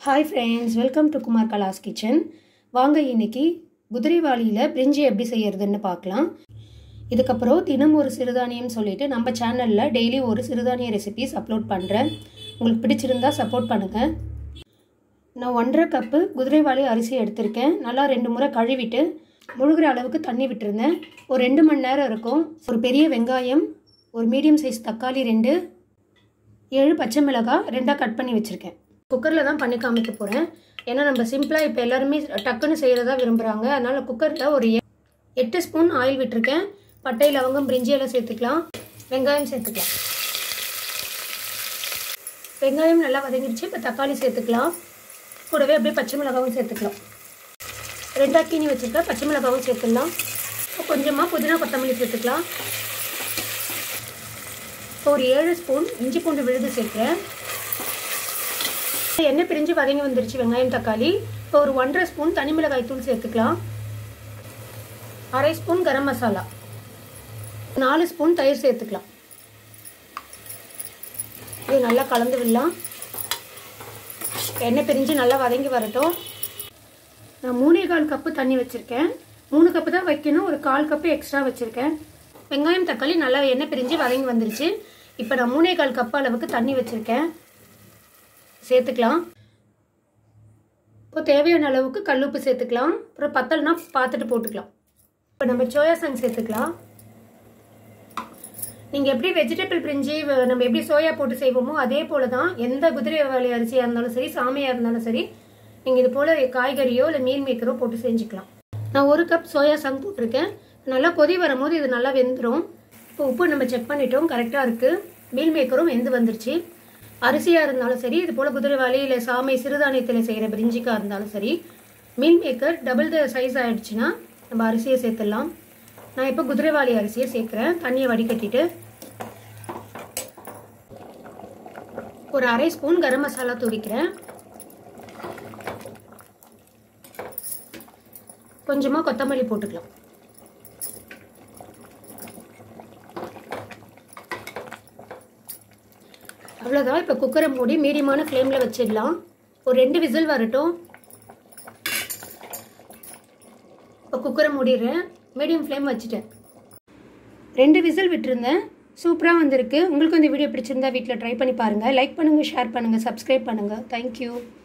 hi friends welcome to Kumar Kala's kitchen வாங்க இன்னைக்கு குதிரைவாளியில் பிரிஞ்சி எப்படி செய்யறதுன்னு பார்க்கலாம் இதுக்கப்புறம் தினம் ஒரு சிறுதானியம் சொல்லிட்டு நம்ம சேனலில் டெய்லி ஒரு சிறுதானிய ரெசிபிஸ் அப்லோட் பண்ணுறேன் உங்களுக்கு பிடிச்சிருந்தா சப்போர்ட் பண்ணுங்கள் நான் ஒன்றரை கப்பு குதிரைவாளி அரிசி எடுத்திருக்கேன் நல்லா ரெண்டு முறை கழுவிட்டு முழுகிற அளவுக்கு தண்ணி விட்டுருந்தேன் ஒரு ரெண்டு மணி நேரம் இருக்கும் ஒரு பெரிய வெங்காயம் ஒரு மீடியம் சைஸ் தக்காளி ரெண்டு ஏழு பச்சை மிளகாய் ரெண்டாக கட் பண்ணி வச்சுருக்கேன் குக்கரில் தான் பண்ணி காமிக்க போகிறேன் ஏன்னா நம்ம சிம்பிளாக இப்போ எல்லாருமே டக்குன்னு செய்கிறதா விரும்புகிறாங்க அதனால் குக்கரில் ஒரு எ- எட்டு ஸ்பூன் ஆயில் விட்டுருக்கேன் பட்டை லவங்கம் பிரிஞ்சி எல்லாம் சேர்த்துக்கலாம் வெங்காயம் சேர்த்துக்கலாம் வெங்காயம் நல்லா வதங்கிடுச்சு இப்போ தக்காளி சேர்த்துக்கலாம் கூடவே அப்படியே பச்சை மிளகாவும் சேர்த்துக்கலாம் ரெண்டாக கீனி வச்சுருக்க பச்சை மிளகாவும் சேர்த்துக்கலாம் இப்போ கொஞ்சமாக புதினா கொத்தமல்லி சேர்த்துக்கலாம் இப்போ ஒரு ஏழு ஸ்பூன் இஞ்சி பூண்டு விழுது சேர்க்குறேன் எண்ணெய் பிரிஞ்சு வதங்கி வந்துருச்சு வெங்காயம் தக்காளி இப்போ ஒரு ஒன்றரை ஸ்பூன் தனி மிளகாய் தூள் சேர்த்துக்கலாம் அரை ஸ்பூன் கரம் மசாலா நாலு ஸ்பூன் தயிர் சேர்த்துக்கலாம் இது நல்லா கலந்து விடலாம் எண்ணெய் பிரிஞ்சு நல்லா வதங்கி வரட்டும் நான் மூணே கால் கப்பு தண்ணி வச்சுருக்கேன் மூணு கப்பு தான் வைக்கணும் ஒரு கால் கப்பு எக்ஸ்ட்ரா வச்சுருக்கேன் வெங்காயம் தக்காளி நல்லா எண்ணெய் பிரிஞ்சு வதங்கி வந்துருச்சு இப்போ நான் மூணே கால் கப்பு அளவுக்கு தண்ணி வச்சுருக்கேன் சேர்த்துக்கலாம் இப்போ தேவையான அளவுக்கு கல்லுப்பு சேர்த்துக்கலாம் அப்புறம் பத்தல்னா பார்த்துட்டு போட்டுக்கலாம் இப்போ நம்ம சோயா சங்க் சேர்த்துக்கலாம் நீங்கள் எப்படி வெஜிடபிள் பிரிஞ்சு வ- நம்ம எப்படி சோயா போட்டு செய்வோமோ அதே போல தான் எந்த குதிரை வாழை அரிசியாக இருந்தாலும் சரி சாமையாக இருந்தாலும் சரி நீங்கள் இது போல் காய்கறியோ இல்லை மீல் மேக்கரோ போட்டு செஞ்சுக்கலாம் நான் ஒரு கப் சோயா சங்க் போட்டிருக்கேன் நல்லா கொதி வரும்போது இது நல்லா வெந்துடும் இப்போ உப்பு நம்ம செக் பண்ணிட்டோம் கரெக்டாக இருக்குது மீல் மேக்கரும் வெந்து வந்துருச்சு அரிசியாக இருந்தாலும் சரி இது போல் குதிரைவாளி இல்லை சாமை சிறுதானியத்தில் செய்கிற பிரிஞ்சிக்காக இருந்தாலும் சரி meal maker double the size ஆயிடுச்சுன்னா நம்ம அரிசியை சேர்த்துடலாம் நான் இப்போ குதிரைவாளி அரிசியை சேர்க்குறேன் தண்ணியை வடிகட்டிட்டு ஒரு அரை ஸ்பூன் கரம் மசாலா தூவிக்கிறேன் கொஞ்சமாக கொத்தமல்லி போட்டுக்கலாம் அவ்வளோதான் இப்போ குக்கரை மூடி மீடியமான ஃப்ளேமில் வச்சிடலாம் ஒரு ரெண்டு விசில் வரட்டும் இப்போ குக்கரை மூடிடுறேன் மீடியம் ஃப்ளேம் வச்சுட்டேன் ரெண்டு விசில் விட்டுருந்தேன் சூப்பராக வந்திருக்கு உங்களுக்கு இந்த வீடியோ பிடிச்சிருந்தா வீட்டில் ட்ரை பண்ணி பாருங்கள் லைக் பண்ணுங்கள் ஷேர் பண்ணுங்கள் சப்ஸ்கிரைப் பண்ணுங்கள் தேங்க்யூ